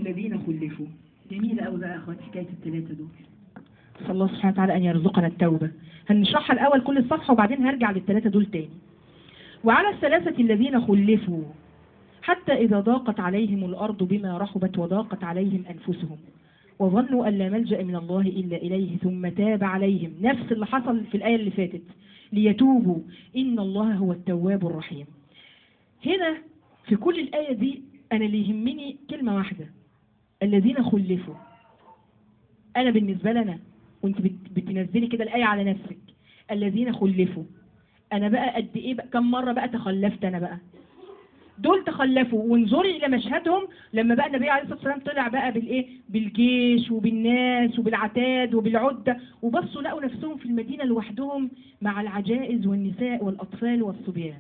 الذين خلفوا جميلة أوي بقى يا أخواتي حكاية الثلاثة دول نسأل الله سبحانه وتعالى أن يرزقنا التوبة هنشرحها الأول كل الصفحة وبعدين هرجع للثلاثة دول تاني وعلى الثلاثة الذين خلفوا حتى إذا ضاقت عليهم الأرض بما رحبت وضاقت عليهم أنفسهم وظنوا أن لا ملجأ من الله إلا إليه ثم تاب عليهم نفس اللي حصل في الآية اللي فاتت ليتوبوا إن الله هو التواب الرحيم هنا في كل الآية دي أنا اللي يهمني كلمة واحدة الذين خلفوا أنا بالنسبة لنا وانت بت- بتنزلي كده الآية على نفسك الذين خلفوا أنا بقى قد إيه بقى كم مرة بقى تخلفت أنا بقى دول تخلفوا وانظري إلى مشهدهم لما بقى النبي عليه الصلاة والسلام طلع بقى بالإيه بالجيش وبالناس وبالعتاد وبالعدة وبصوا لقوا نفسهم في المدينة لوحدهم مع العجائز والنساء والأطفال والصبيان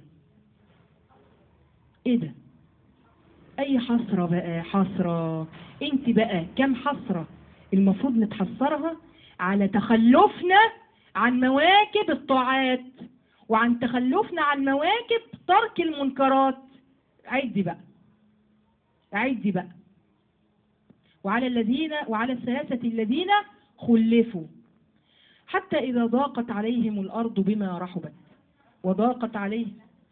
إيه ده أي حسرة بقى حسرة أنت بقى كم حسرة المفروض نتحسرها على تخلفنا عن مواكب الطاعات وعن تخلفنا عن مواكب ترك المنكرات عدي بقى عدي بقى وعلى الذين وعلى الثلاثة الذين خلفوا حتى إذا ضاقت عليهم الأرض بما رحبت وضاقت عليهم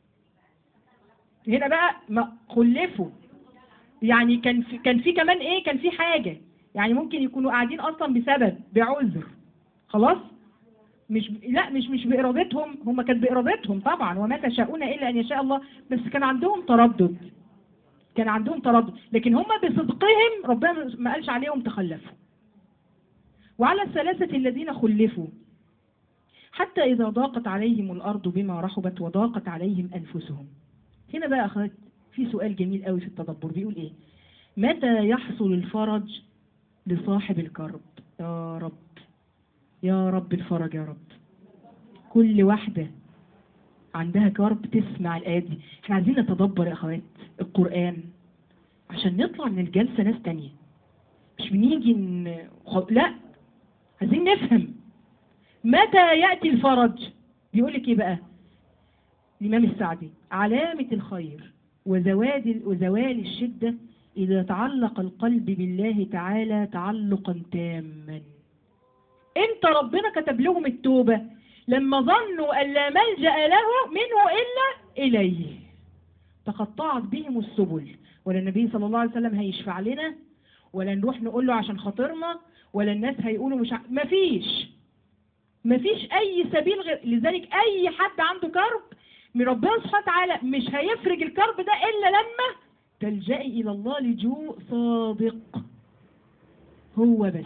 هنا بقى ما خلفوا يعني كان في كان في كمان ايه كان في حاجة يعني ممكن يكونوا قاعدين اصلا بسبب بعذر خلاص مش لا مش مش بارادتهم هم كانت بارادتهم طبعا وما تشاءون الا ان يشاء الله بس كان عندهم تردد كان عندهم تردد لكن هم بصدقهم ربنا ما قالش عليهم تخلفوا وعلى الثلاثة الذين خلفوا حتى إذا ضاقت عليهم الأرض بما رحبت وضاقت عليهم أنفسهم هنا بقى أخذت في سؤال جميل قوي في التدبر بيقول إيه متى يحصل الفرج لصاحب الكرب يا رب يا رب الفرج يا رب كل واحدة عندها كرب تسمع الآيات دي احنا عايزين نتدبر يا أخوات القرآن عشان نطلع من الجلسة ناس تانية مش بنيجي ن... خ- لا عايزين نفهم متى يأتي الفرج بيقول لك ايه بقى الإمام السعدي علامة الخير وزوال وزوال الشدة إذا تعلق القلب بالله تعالى تعلقا تاما امتى ربنا كتب لهم التوبة لما ظنوا أن لا ملجأ له منه إلا إليه تقطعت بهم السبل ولا النبي صلى الله عليه وسلم هيشفع لنا ولا نروح نقول له عشان خاطرنا ولا الناس هيقولوا مش ع... مفيش مفيش أي سبيل غير لذلك أي حد عنده كرب من ربنا سبحانه وتعالى مش هيفرج الكرب ده إلا لما تلجئي إلى الله لجوء صادق هو بس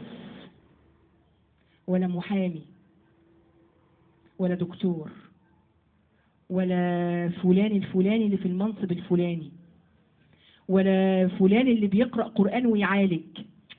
ولا محامي ولا دكتور ولا فلان الفلاني اللي في المنصب الفلاني ولا فلان اللي بيقرأ قرآن ويعالج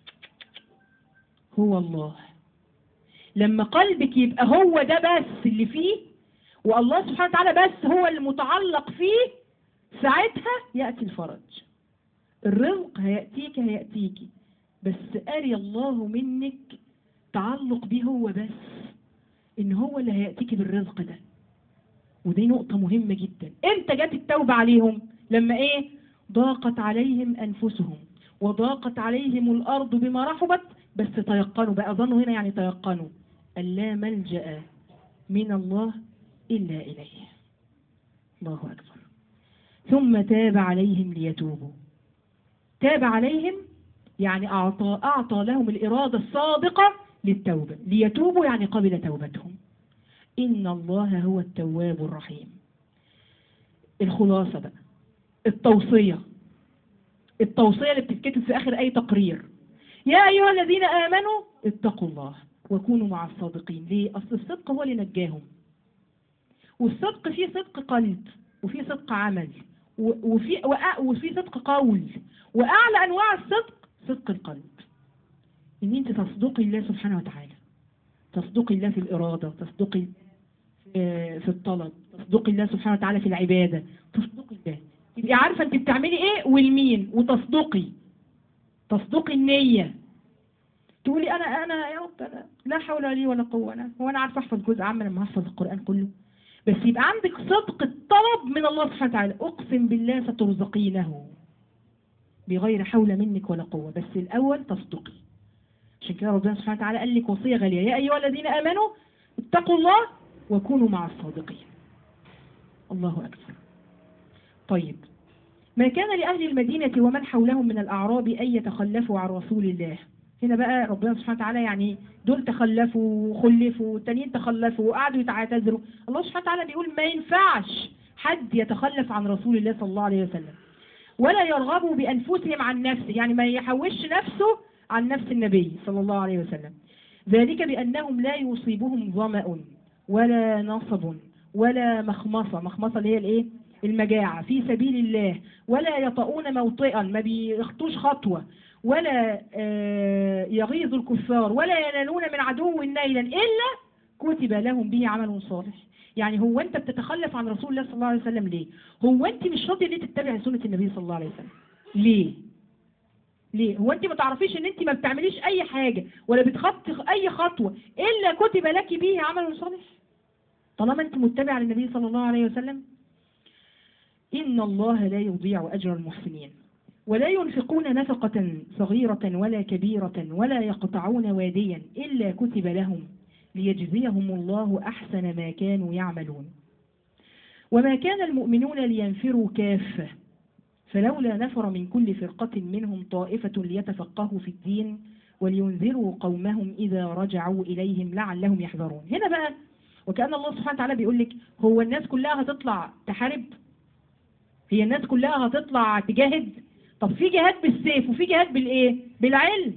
هو الله لما قلبك يبقى هو ده بس اللي فيه والله سبحانه وتعالى بس هو المتعلق فيه ساعتها يأتي الفرج الرزق هيأتيك هيأتيك بس أري الله منك تعلق بيه هو بس إن هو اللي هيأتيك بالرزق ده ودي نقطة مهمة جدا امتى جت التوبة عليهم لما ايه ضاقت عليهم أنفسهم وضاقت عليهم الأرض بما رحبت بس تيقنوا بقى ظنوا هنا يعني تيقنوا أن لا ملجأ من الله إلا إليه الله أكبر ثم تاب عليهم ليتوبوا تاب عليهم يعني أعطى, أعطى لهم الإرادة الصادقة للتوبة ليتوبوا يعني قبل توبتهم إن الله هو التواب الرحيم الخلاصة بقى التوصية التوصية اللي بتتكتب في آخر أي تقرير يا أيها الذين آمنوا اتقوا الله وكونوا مع الصادقين ليه؟ أصل الصدق هو اللي نجاهم والصدق فيه صدق قلب وفيه صدق عمل و- وفي وأ- وفي صدق قول وأعلى أنواع الصدق صدق القلب إن أنت تصدقي الله سبحانه وتعالى تصدقي الله في الإرادة تصدقي في في الطلب تصدقي الله سبحانه وتعالى في العبادة تصدقي الله تبقي عارفة أنت بتعملي إيه والمين وتصدقي تصدقي النية تقولي أنا أنا يا رب أنا لا حول لي ولا قوة أنا هو أنا عارفة أحفظ جزء عام لما أحفظ القرآن كله بس يبقى عندك صدق الطلب من الله سبحانه وتعالى أقسم بالله سترزقينه بغير حول منك ولا قوة بس الأول تصدقي عشان كده ربنا سبحانه وتعالى قال لك وصية غالية يا أيها الذين آمنوا اتقوا الله وكونوا مع الصادقين الله أكبر طيب ما كان لأهل المدينة ومن حولهم من الأعراب أن يتخلفوا عن رسول الله هنا بقى ربنا سبحانه وتعالى يعني دول تخلفوا وخلفوا والتانيين تخلفوا وقعدوا يتعتذروا الله سبحانه وتعالى بيقول ما ينفعش حد يتخلف عن رسول الله صلى الله عليه وسلم ولا يرغبوا بأنفسهم عن نفسه يعني ما يحوش نفسه عن نفس النبي صلى الله عليه وسلم ذلك بأنهم لا يصيبهم ظمأ ولا نصب ولا مخمصة مخمصة اللي هي الايه المجاعة في سبيل الله ولا يطؤون موطئا ما بيخطوش خطوة ولا آه، يغيظ الكفار ولا ينالون من عدو نيلا إلا كتب لهم به عمل صالح يعني هو أنت بتتخلف عن رسول الله صلى الله عليه وسلم ليه هو أنت مش راضي ليه تتبع سنة النبي صلى الله عليه وسلم ليه ليه هو انت ما تعرفيش ان انت ما بتعمليش اي حاجة ولا بتخطي اي خطوة الا كتب لك به عمل صالح طالما انت متبع للنبي صلى الله عليه وسلم إن الله لا يضيع أجر المحسنين ولا ينفقون نفقة صغيرة ولا كبيرة ولا يقطعون واديا إلا كتب لهم ليجزيهم الله أحسن ما كانوا يعملون وما كان المؤمنون لينفروا كافة فلولا نفر من كل فرقة منهم طائفة ليتفقهوا في الدين ولينذروا قومهم إذا رجعوا إليهم لعلهم يحذرون هنا بقى وكأن الله سبحانه وتعالى بيقول لك هو الناس كلها هتطلع تحارب هي الناس كلها هتطلع تجاهد طب في جهاد بالسيف وفي جهاد بالايه بالعلم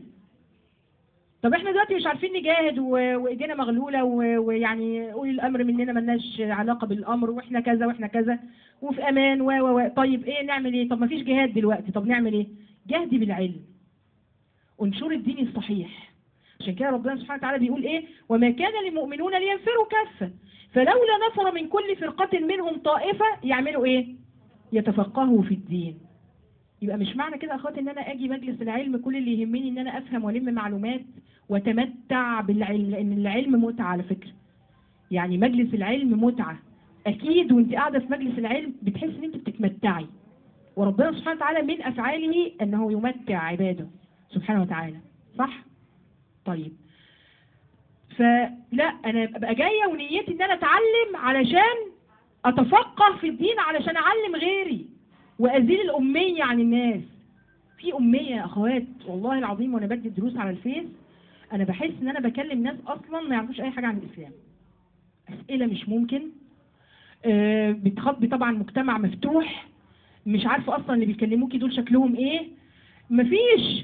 طب احنا دلوقتي مش عارفين نجاهد و- وايدينا مغلوله و- ويعني اولي الامر مننا ملناش علاقه بالامر واحنا كذا واحنا كذا وفي امان و و و طيب ايه نعمل ايه طب ما فيش جهاد دلوقتي طب نعمل ايه جهدي بالعلم انشر الدين الصحيح عشان كده ربنا سبحانه وتعالى بيقول ايه وما كان للمؤمنون لينفروا كافه فلولا نفر من كل فرقه منهم طائفه يعملوا ايه يتفقهوا في الدين يبقى مش معنى كده يا اخواتي ان انا اجي مجلس العلم كل اللي يهمني ان انا افهم والم معلومات واتمتع بالعلم لان العلم متعه على فكره يعني مجلس العلم متعه اكيد وانت قاعده في مجلس العلم بتحس ان انت بتتمتعي وربنا سبحانه وتعالى من افعاله انه يمتع عباده سبحانه وتعالى صح طيب فلا انا ابقى جايه ونيتي ان انا اتعلم علشان اتفقه في الدين علشان اعلم غيري وازيل الاميه عن الناس في اميه يا اخوات والله العظيم وانا بدي دروس على الفيس انا بحس ان انا بكلم ناس اصلا ما يعرفوش اي حاجه عن الاسلام اسئله مش ممكن آه، بتخاطبي طبعا مجتمع مفتوح مش عارفه اصلا اللي بيكلموكي دول شكلهم ايه مفيش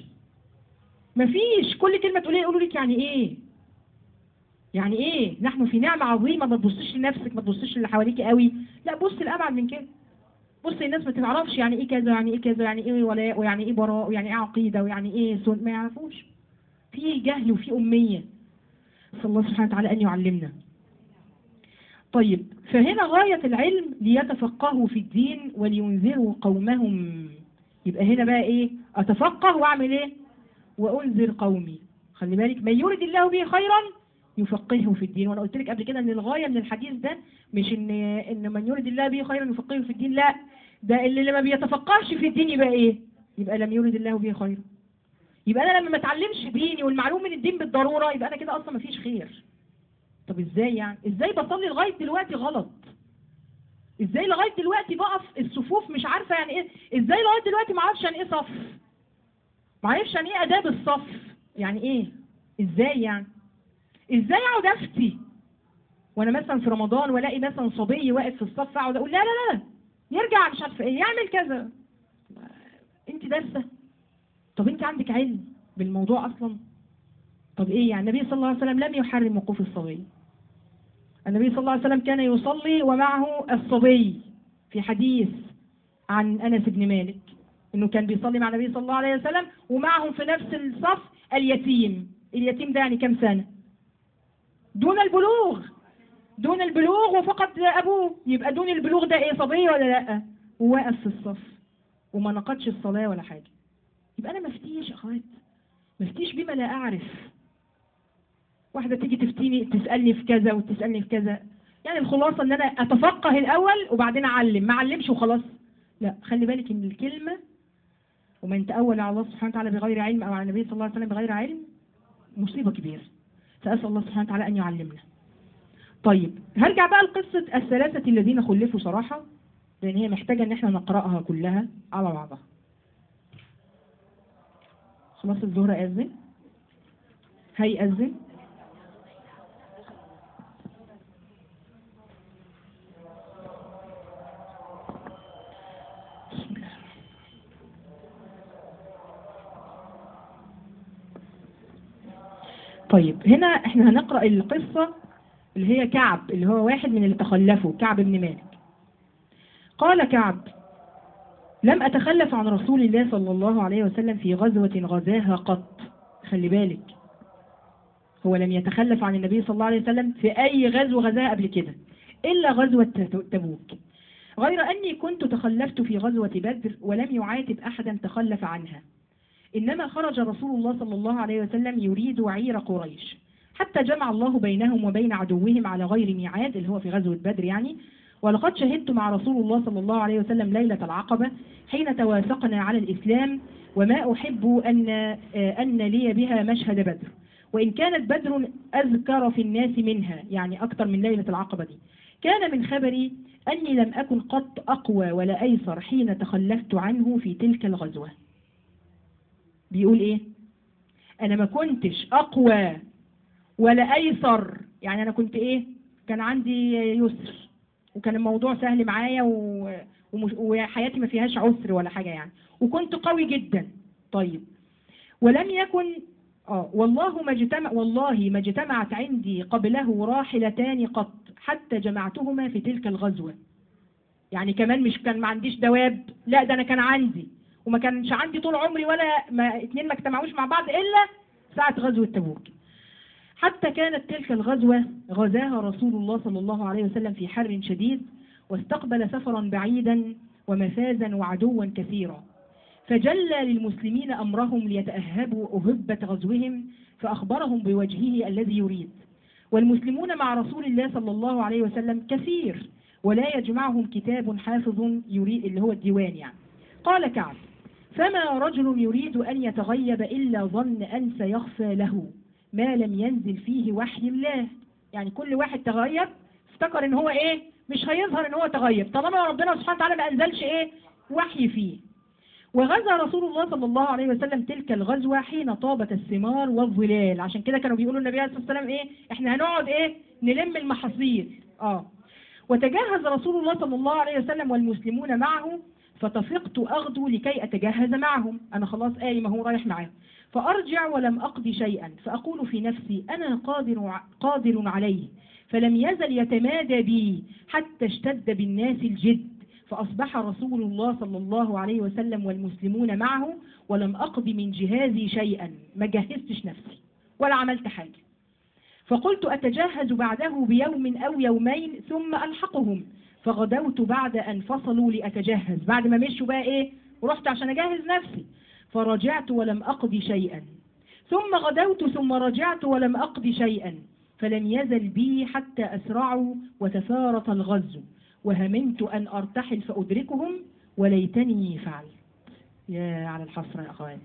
مفيش كل كلمه تقوليها يقولوا لك يعني ايه يعني ايه نحن في نعمه عظيمه ما تبصيش لنفسك ما تبصيش اللي حواليكي قوي لا بص لابعد من كده بص الناس ما تعرفش يعني ايه كذا يعني ايه كذا يعني ايه ولاء ويعني ايه براء ويعني ايه عقيده ويعني ايه سن ما يعرفوش في جهل وفي اميه نسال الله سبحانه وتعالى ان يعلمنا طيب فهنا غاية العلم ليتفقهوا في الدين ولينذروا قومهم يبقى هنا بقى ايه اتفقه واعمل ايه وانذر قومي خلي بالك من يرد الله به خيرا يفقهه في الدين وانا قلت لك قبل كده ان الغايه من الحديث ده مش ان ان من يرد الله به خيرا يفقهه في الدين لا ده اللي لما بيتفقهش في الدين يبقى ايه يبقى لم يرد الله به خيرا يبقى انا لما ما اتعلمش ديني والمعلوم من الدين بالضروره يبقى انا كده اصلا ما فيش خير طب ازاي يعني ازاي بصلي لغايه دلوقتي غلط ازاي لغايه دلوقتي بقف الصفوف مش عارفه يعني ايه ازاي لغايه دلوقتي ما اعرفش يعني ايه صف ما اعرفش يعني ايه اداب الصف يعني ايه ازاي يعني ازاي اقعد افتي وانا مثلا في رمضان والاقي مثلا صبي واقف في الصف اقعد اقول لا لا لا يرجع مش عارفه ايه يعمل كذا انت دارسه طب انت عندك علم بالموضوع اصلا طب ايه يعني النبي صلى الله عليه وسلم لم يحرم وقوف الصبي النبي صلى الله عليه وسلم كان يصلي ومعه الصبي في حديث عن انس بن مالك انه كان بيصلي مع النبي صلى الله عليه وسلم ومعهم في نفس الصف اليتيم اليتيم ده يعني كم سنه دون البلوغ دون البلوغ وفقد ابوه يبقى دون البلوغ ده ايه صبي ولا لا وواقف في الصف وما نقضش الصلاه ولا حاجه يبقى انا مفتيش يا اخوات مفتيش بما لا اعرف واحده تيجي تفتيني تسالني في كذا وتسالني في كذا يعني الخلاصه ان انا اتفقه الاول وبعدين اعلم ما اعلمش وخلاص لا خلي بالك ان الكلمه ومن تأول على الله سبحانه وتعالى بغير علم أو على النبي صلى الله عليه وسلم بغير علم مصيبة كبيرة فأسأل الله سبحانه وتعالى أن يعلمنا طيب هرجع بقى لقصة الثلاثة الذين خلفوا صراحة لأن هي محتاجة إن احنا نقرأها كلها على بعضها خلاص الظهر أذن هيأذن بسم الله طيب هنا احنا هنقرأ القصة اللي هي كعب اللي هو واحد من اللي تخلفوا كعب بن مالك قال كعب لم أتخلف عن رسول الله صلى الله عليه وسلم في غزوة غزاها قط خلي بالك هو لم يتخلف عن النبي صلى الله عليه وسلم في أي غزو غزاها قبل كده إلا غزوة تبوك غير أني كنت تخلفت في غزوة بدر ولم يعاتب أحدا تخلف عنها إنما خرج رسول الله صلى الله عليه وسلم يريد عير قريش حتى جمع الله بينهم وبين عدوهم على غير ميعاد اللي هو في غزوة بدر يعني ولقد شهدت مع رسول الله صلى الله عليه وسلم ليلة العقبة حين توافقنا على الإسلام وما أحب أن, أن لي بها مشهد بدر وإن كانت بدر أذكر في الناس منها يعني أكثر من ليلة العقبة دي كان من خبري أني لم أكن قط أقوى ولا أيسر حين تخلفت عنه في تلك الغزوة بيقول إيه أنا ما كنتش أقوى ولا أيسر يعني أنا كنت إيه كان عندي يسر وكان الموضوع سهل معايا و... ومش... وحياتي ما فيهاش عسر ولا حاجة يعني وكنت قوي جدا طيب ولم يكن آه والله ما اجتمع والله ما اجتمعت عندي قبله راحلتان قط حتى جمعتهما في تلك الغزوة يعني كمان مش كان ما عنديش دواب لا ده انا كان عندي وما كانش عندي طول عمري ولا ما اتنين ما اجتمعوش مع بعض الا ساعة غزوة تبوك حتى كانت تلك الغزوة غزاها رسول الله صلى الله عليه وسلم في حر شديد واستقبل سفرا بعيدا ومفازا وعدوا كثيرا فجلى للمسلمين أمرهم ليتأهبوا أهبة غزوهم فأخبرهم بوجهه الذي يريد والمسلمون مع رسول الله صلى الله عليه وسلم كثير ولا يجمعهم كتاب حافظ يريد اللي هو الديوان يعني قال كعب فما رجل يريد أن يتغيب إلا ظن أن سيخفى له ما لم ينزل فيه وحي الله يعني كل واحد تغيب افتكر ان هو ايه مش هيظهر ان هو تغيب طالما ربنا سبحانه وتعالى ما انزلش ايه وحي فيه وغزا رسول الله صلى الله عليه وسلم تلك الغزوة حين طابت الثمار والظلال عشان كده كانوا بيقولوا النبي عليه الصلاة والسلام ايه احنا هنقعد ايه نلم المحاصيل اه وتجهز رسول الله صلى الله عليه وسلم والمسلمون معه فتفقت أغدو لكي أتجهز معهم أنا خلاص قايم هو رايح معاهم فأرجع ولم أقضي شيئا فأقول في نفسي أنا قادر, قادر عليه فلم يزل يتمادى بي حتى اشتد بالناس الجد فأصبح رسول الله صلى الله عليه وسلم والمسلمون معه ولم أقضي من جهازي شيئا ما جهزتش نفسي ولا عملت حاجة فقلت أتجهز بعده بيوم أو يومين ثم ألحقهم فغدوت بعد أن فصلوا لأتجهز بعد ما مشوا بقى إيه ورحت عشان أجهز نفسي فرجعت ولم أقضي شيئا ثم غدوت ثم رجعت ولم أقضي شيئا فلم يزل بي حتى أسرعوا وتفارط الغزو وهممت أن أرتحل فأدركهم وليتني فعلت يا على الحسرة يا أخوان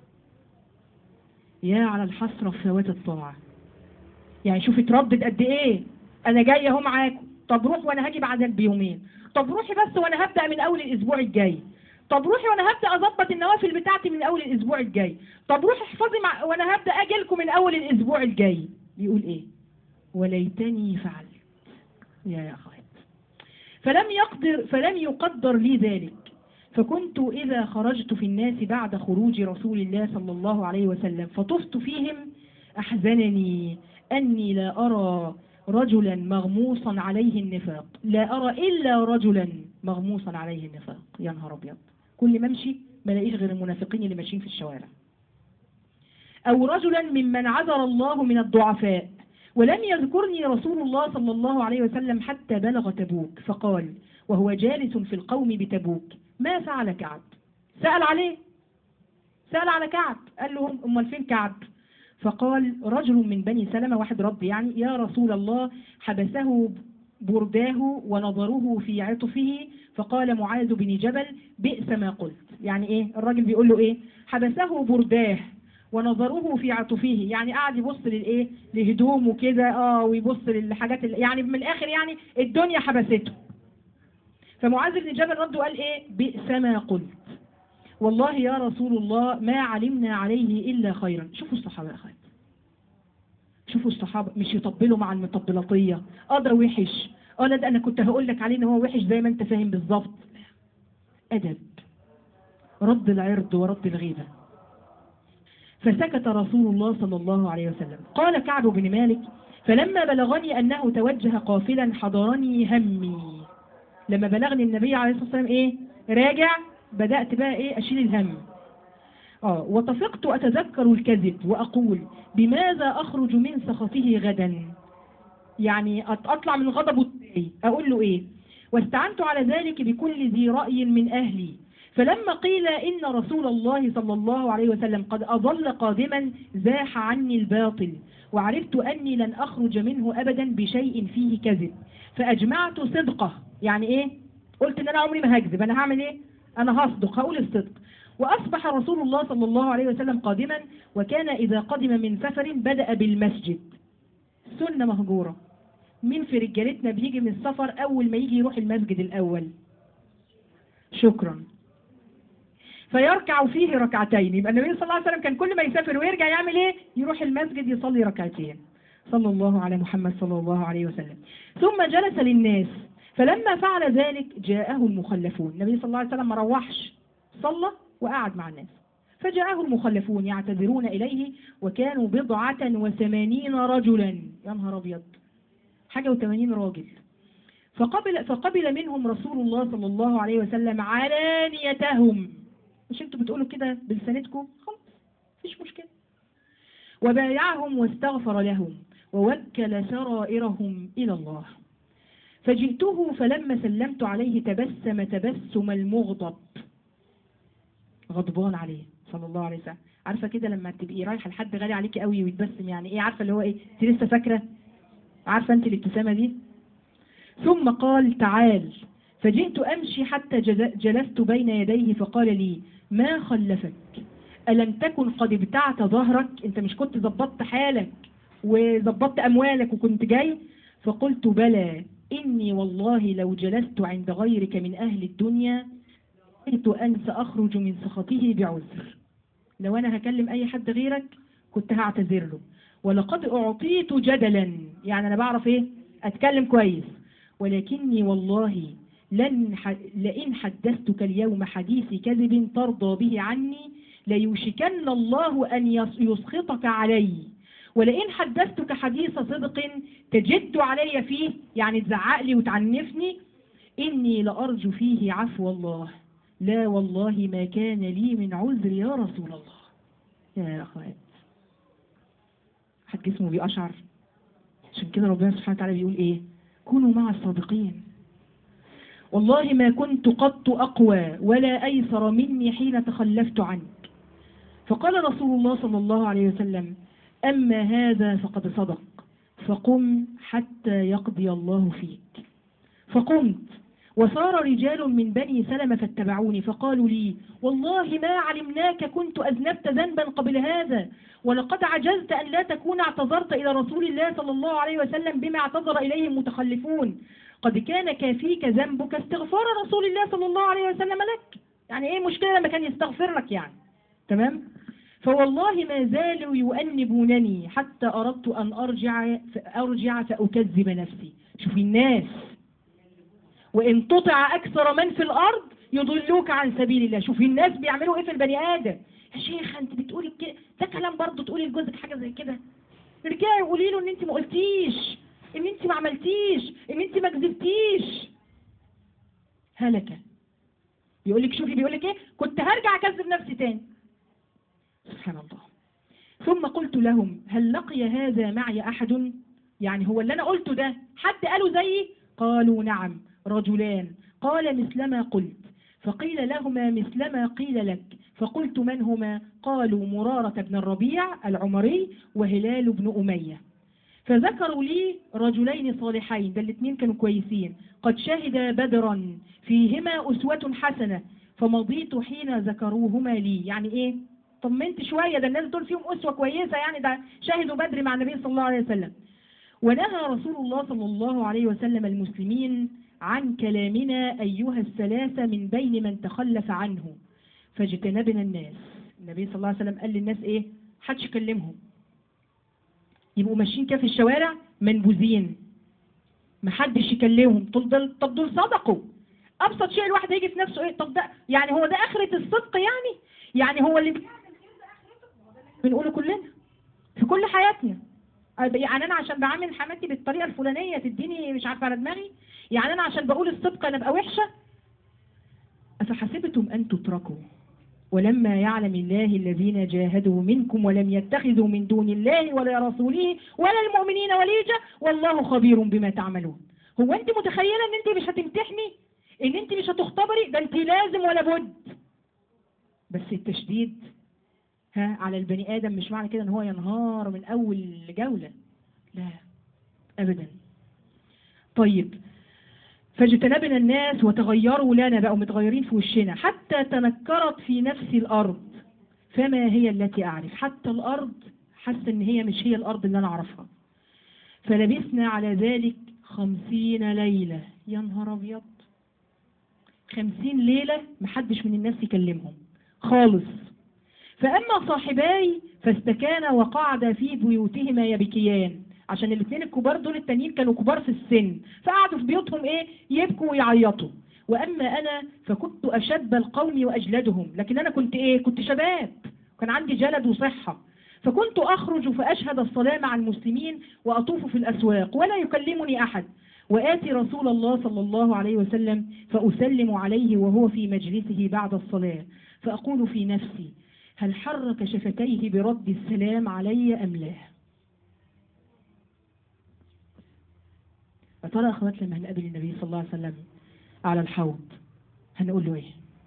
يا على الحسرة في فوات الطاعة يعني شوف اتردد قد ايه انا جاي اهو معاكم طب روح وانا هاجي بعد بيومين طب روحي بس وانا هبدأ من اول الاسبوع الجاي طب روحي وانا هبدأ اظبط النوافل بتاعتي من اول الاسبوع الجاي طب روحي احفظي مع وانا هبدأ اجي لكم من اول الاسبوع الجاي بيقول ايه وليتني فعلت يا يا اخوات فلم يقدر فلم يقدر لي ذلك فكنت إذا خرجت في الناس بعد خروج رسول الله صلى الله عليه وسلم فطفت فيهم أحزنني أني لا أرى رجلا مغموصا عليه النفاق لا أرى إلا رجلا مغموصا عليه النفاق يا نهار أبيض كل ما امشي ما لاقيش غير المنافقين اللي ماشيين في الشوارع أو رجلا ممن عذر الله من الضعفاء ولم يذكرني رسول الله صلى الله عليه وسلم حتى بلغ تبوك فقال وهو جالس في القوم بتبوك ما فعل كعب سأل عليه سأل على كعب قال له أمال فين كعب فقال رجل من بني سلمة واحد رب يعني يا رسول الله حبسه برداه ونظره في عطفه فقال معاذ بن جبل بئس ما قلت يعني ايه الراجل بيقول له ايه حبسه برداه ونظره في عطفه يعني قاعد يبص للايه لهدومه كده اه ويبص للحاجات اللي يعني من الاخر يعني الدنيا حبسته فمعاذ بن جبل رد وقال ايه بئس ما قلت والله يا رسول الله ما علمنا عليه الا خيرا شوفوا الصحابه يا اخوات شوفوا الصحابه مش يطبلوا مع المطبلاتيه اه ده وحش اه لا ده انا كنت هقول لك عليه ان هو وحش زي ما انت فاهم بالظبط ادب رد العرض ورد الغيبه فسكت رسول الله صلى الله عليه وسلم قال كعب بن مالك فلما بلغني أنه توجه قافلا حضرني همي لما بلغني النبي عليه الصلاة والسلام إيه راجع بدأت بقى إيه أشيل الهم آه وطفقت أتذكر الكذب وأقول بماذا أخرج من سخطه غدا يعني أط- أطلع من غضبه إزاي أقول له إيه واستعنت على ذلك بكل ذي رأي من أهلي فلما قيل إن رسول الله صلى الله عليه وسلم قد أظل قادما زاح عني الباطل وعرفت أني لن أخرج منه أبدا بشيء فيه كذب فأجمعت صدقه يعني إيه قلت إن أنا عمري ما هكذب أنا هعمل إيه أنا هصدق هقول الصدق وأصبح رسول الله صلى الله عليه وسلم قادما وكان إذا قدم من سفر بدأ بالمسجد سنة مهجورة مين في رجالتنا بيجي من السفر أول ما يجي يروح المسجد الأول شكرا فيركع فيه ركعتين يبقى النبي صلى الله عليه وسلم كان كل ما يسافر ويرجع يعمل ايه يروح المسجد يصلي ركعتين صلى الله على محمد صلى الله عليه وسلم ثم جلس للناس فلما فعل ذلك جاءه المخلفون النبي صلى الله عليه وسلم ما روحش صلى وقعد مع الناس فجاءه المخلفون يعتذرون إليه وكانوا بضعة وثمانين رجلا يا نهار أبيض حاجة وثمانين راجل فقبل, فقبل منهم رسول الله صلى الله عليه وسلم علانيتهم مش انتوا بتقولوا كده بلسانتكم خلاص مفيش مشكلة وبايعهم واستغفر لهم ووكل سرائرهم إلى الله فجئته فلما سلمت عليه تبسم تبسم المغضب غضبان عليه صلى الله عليه وسلم عارفة كده لما تبقي رايحة لحد غالي عليكي قوي ويتبسم يعني ايه عارفة اللي هو ايه انت لسه فاكرة عارفة انت الابتسامة دي ثم قال تعال فجئت أمشي حتى جز- جلست بين يديه فقال لي ما خلفك ألم تكن قد ابتعت ظهرك أنت مش كنت ظبطت حالك وظبطت أموالك وكنت جاي فقلت بلى إني والله لو جلست عند غيرك من أهل الدنيا رأيت أن سأخرج من سخطه بعذر لو أنا هكلم أي حد غيرك كنت هعتذر له ولقد أعطيت جدلا يعني أنا بعرف إيه أتكلم كويس ولكني والله لن ح... لئن حدثتك اليوم حديث كذب ترضى به عني ليوشكن الله أن يس- يسخطك علي ولئن حدثتك حديث صدق تجد علي فيه يعني تزعق لي وتعنفني إني لأرجو فيه عفو الله لا والله ما كان لي من عذر يا رسول الله يا أخوات حد جسمه بيقشعر عشان كده ربنا سبحانه وتعالى بيقول إيه كونوا مع الصادقين والله ما كنت قط أقوى ولا أيسر مني حين تخلفت عنك فقال رسول الله صلى الله عليه وسلم أما هذا فقد صدق فقم حتى يقضي الله فيك فقمت وصار رجال من بني سلمة فاتبعوني فقالوا لي والله ما علمناك كنت أذنبت ذنبا قبل هذا ولقد عجزت أن لا تكون اعتذرت إلى رسول الله صلى الله عليه وسلم بما اعتذر إليه المتخلفون قد كان كافيك ذنبك استغفار رسول الله صلى الله عليه وسلم لك يعني ايه مشكلة لما كان يستغفر لك يعني تمام فوالله ما زالوا يؤنبونني حتى أردت أن أرجع أرجع فأكذب نفسي شوفي الناس وإن تطع أكثر من في الأرض يضلوك عن سبيل الله شوفي الناس بيعملوا إيه في البني آدم يا شيخ أنت بتقولي كده ده كلام برضه تقولي لجوزك حاجة زي كده ارجعي وقولي له إن أنت ما قلتيش إن أنت ما عملتيش إن أنت ما كذبتيش هلكة يقول لك شوفي بيقول لك إيه كنت هرجع أكذب نفسي تاني سبحان الله ثم قلت لهم هل لقي هذا معي أحد يعني هو اللي أنا قلته ده حد قالوا زيي قالوا نعم رجلان قال مثلما قلت فقيل لهما مثلما قيل لك فقلت من هما قالوا مرارة بن الربيع العمري وهلال بن أمية فذكروا لي رجلين صالحين ده الاثنين كانوا كويسين قد شهدا بدرا فيهما أسوة حسنة فمضيت حين ذكروهما لي يعني ايه طمنت شويه ده الناس دول فيهم اسوه كويسه يعني ده شهدوا بدر مع النبي صلى الله عليه وسلم ونهى رسول الله صلى الله عليه وسلم المسلمين عن كلامنا ايها الثلاثه من بين من تخلف عنه فاجتنبنا الناس النبي صلى الله عليه وسلم قال للناس ايه حدش يكلمهم يبقوا ماشيين كده في الشوارع منبوذين محدش يكلمهم طب دول طب دول صدقوا ابسط شيء الواحد هيجي في نفسه ايه طب ده يعني هو ده اخره الصدق يعني يعني هو اللي بيعمل كده اخرته هو ده اللي بنقوله كلنا في كل حياتنا يعني انا عشان بعامل حماتي بالطريقه الفلانيه تديني مش عارفه على دماغي يعني انا عشان بقول الصدق انا ابقى وحشه افحسبتم ان تتركوا ولما يعلم الله الذين جاهدوا منكم ولم يتخذوا من دون الله ولا رسوله ولا المؤمنين وليجة والله خبير بما تعملون هو انت متخيلة ان انت مش هتمتحني ان انت مش هتختبري ده انت لازم ولا بد بس التشديد ها على البني ادم مش معنى كده ان هو ينهار من اول جولة لا ابدا طيب فاجتنبنا الناس وتغيروا لنا بقوا متغيرين في وشنا حتى تنكرت في نفس الأرض فما هي التي أعرف حتى الأرض حاسة إن هي مش هي الأرض اللي أنا أعرفها فلبسنا على ذلك خمسين ليلة يا نهار أبيض خمسين ليلة محدش من الناس يكلمهم خالص فأما صاحباي فاستكانا وقعدا في بيوتهما يبكيان عشان الاثنين الكبار دول التانيين كانوا كبار في السن فقعدوا في بيوتهم ايه يبكوا ويعيطوا واما انا فكنت اشب القوم واجلدهم لكن انا كنت ايه كنت شباب كان عندي جلد وصحة فكنت اخرج فاشهد الصلاة مع المسلمين واطوف في الاسواق ولا يكلمني احد وآتي رسول الله صلى الله عليه وسلم فأسلم عليه وهو في مجلسه بعد الصلاة فأقول في نفسي هل حرك شفتيه برد السلام علي أم لا يا ترى يا اخوات لما هنقابل النبي صلى الله عليه وسلم على الحوض هنقول له ايه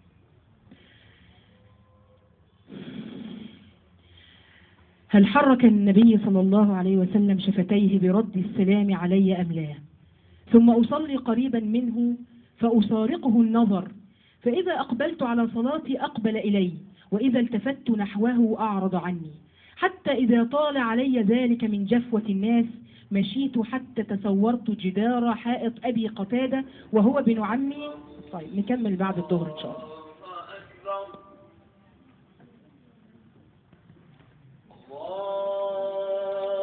هل حرك النبي صلى الله عليه وسلم شفتيه برد السلام علي أم لا ثم أصلي قريبا منه فأسارقه النظر فإذا أقبلت على صلاتي أقبل إلي وإذا التفت نحوه أعرض عني حتى إذا طال علي ذلك من جفوة الناس مشيت حتى تصورت جدار حائط أبي قتادة وهو ابن عمي طيب نكمل بعد الظهر إن شاء الله